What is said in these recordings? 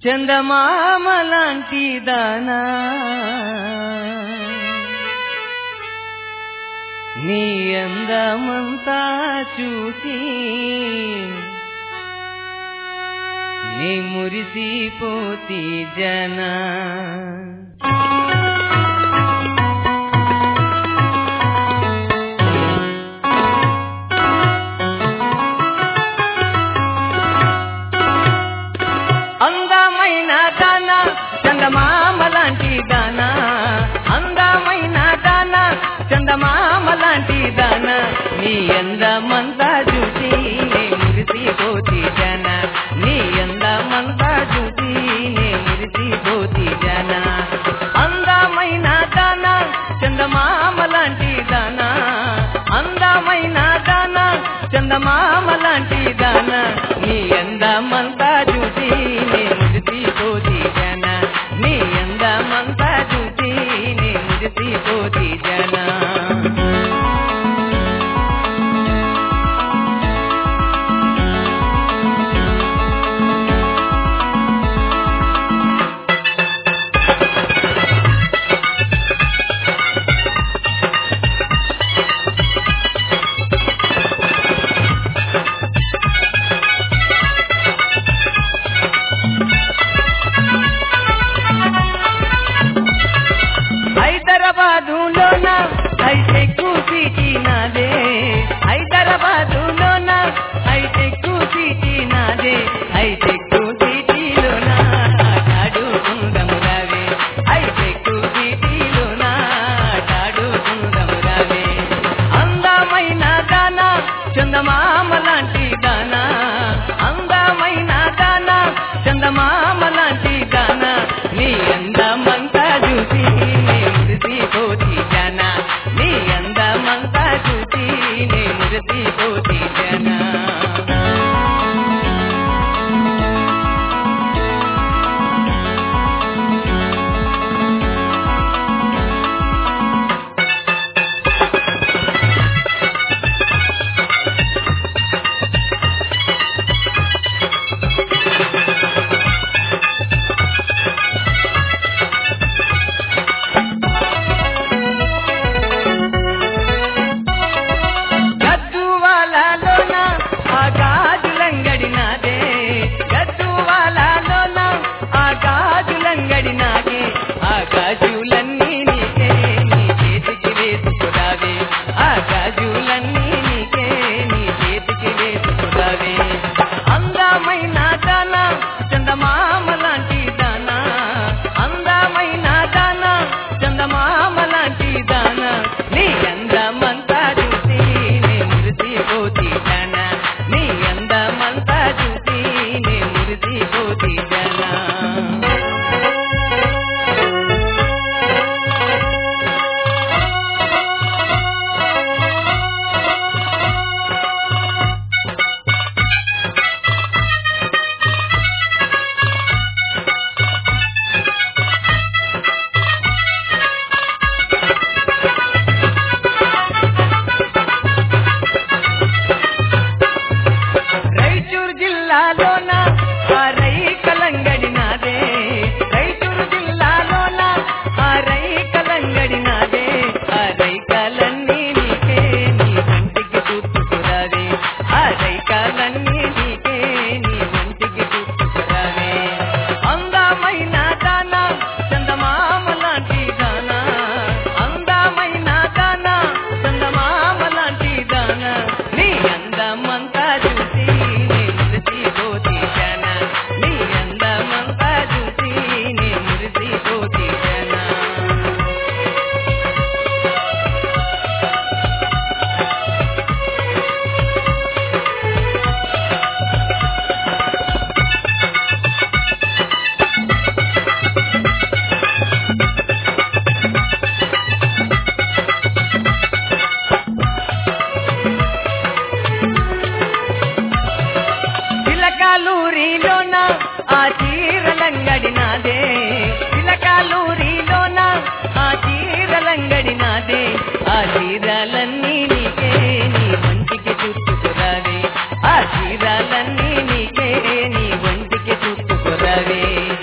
చందమామ లాంటి దానా నీ అందమంతా చూసి నీ మురిసిపోతి జనా అందమైన దానా చందమామ లాంటి దానా అందమైన దానా చందమామ లాంటి దానా నీ అందమంతా చూసి నే మురిసిపోతి జన నీ అందమంతా చూసి నే మురిసిపోతి జన అందమైన దానా చందమామ లాంటి దానా అందమైన దానా చందమామ లాంటి దానా నీ అందమంతా చూసి నే మురిసిపోతి జన నీ అందమంతా చూసి నే మురిసిపోతి జన హైదరాబాదులోన హైటెక్ సిటీ నాదే హైదరాబాదులోన హైటెక్ సిటీ నాదే హైటెక్ సిటీలోన ఆటాడుకుందము రావే హైటెక్ సిటీలోన ఆటాడుకుందము రావే అందమైన దానా చందమామ లాంటి దానా అందమైన దానా చందమామ లాంటి దానా నీ అందమంతా చూసి నే మురిసిపోతి జన నీ అందమంతా చూసి నే మురిసిపోతి జన గద్దువాలలోన ఆ గాజులంగడి నాదే గద్దువాలలోన ఆ గాజులంగడి నాదే ఆ గాజులన్నీ నీకే నీ చేతికి వేసుకురావే ఆ గాజులన్నీ నీకే నీ చేతికి వేసుకురావే అందమైన దానా చందమామ లాంటి దానా అందమైన దానా చందమామ లాంటి దానా నీ అందమంతా చూసి నే మురిసిపోతి జన నీ అందమంతా చూసి నే మురిసిపోతి జన రైచూరు జిల్లాలోన ఆ రైకలంగడి నాదే రైచూరు జిల్లాలోన ఆ రైకలంగడి నాదే ఆ రైకాలన్నీ నీకే నీ వంటికి చుట్టుకురావే ఆ రైకాలన్నీ నీకే నీ వంటికి చుట్టుకురావే అందమైన దానా చందమామ లాంటి దానా అందమైన దానా చందమామ లాంటి దానా నీ అందమంతా చూసి నే మురిసిపోతి జన నీ అందమంతా చూసి నే మురిసిపోతి జన చిలకాలూరిలోన ఆ చీరలంగడి నాదే చిలకాలూరిలోన ఆ చీరలంగడి నాదే ఆ చీరలన్నీ నీకే నీ వంటికి చుట్టుకురావే ఆ చీరలన్నీ నీకే నీ వంటికి చుట్టుకురావే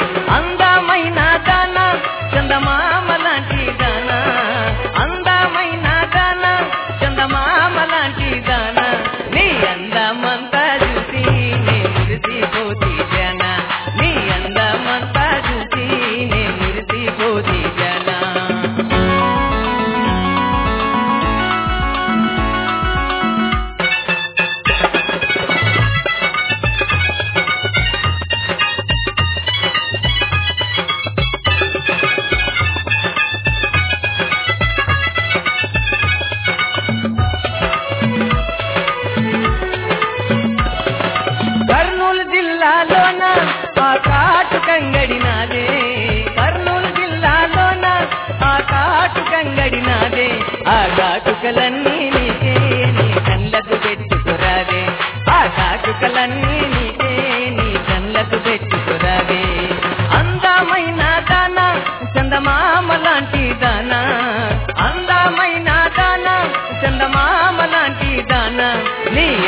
ఆ కాటుకలన్నీ నీకే నీ కళ్ళకు పెట్టుకురావే ఆ కాటుకలన్నీ నీకే నీ కళ్ళకు పెట్టుకురావే అందమైన దానా చందమామ లాంటి దానా అందమైన దానా చందమామ లాంటి దానా నీ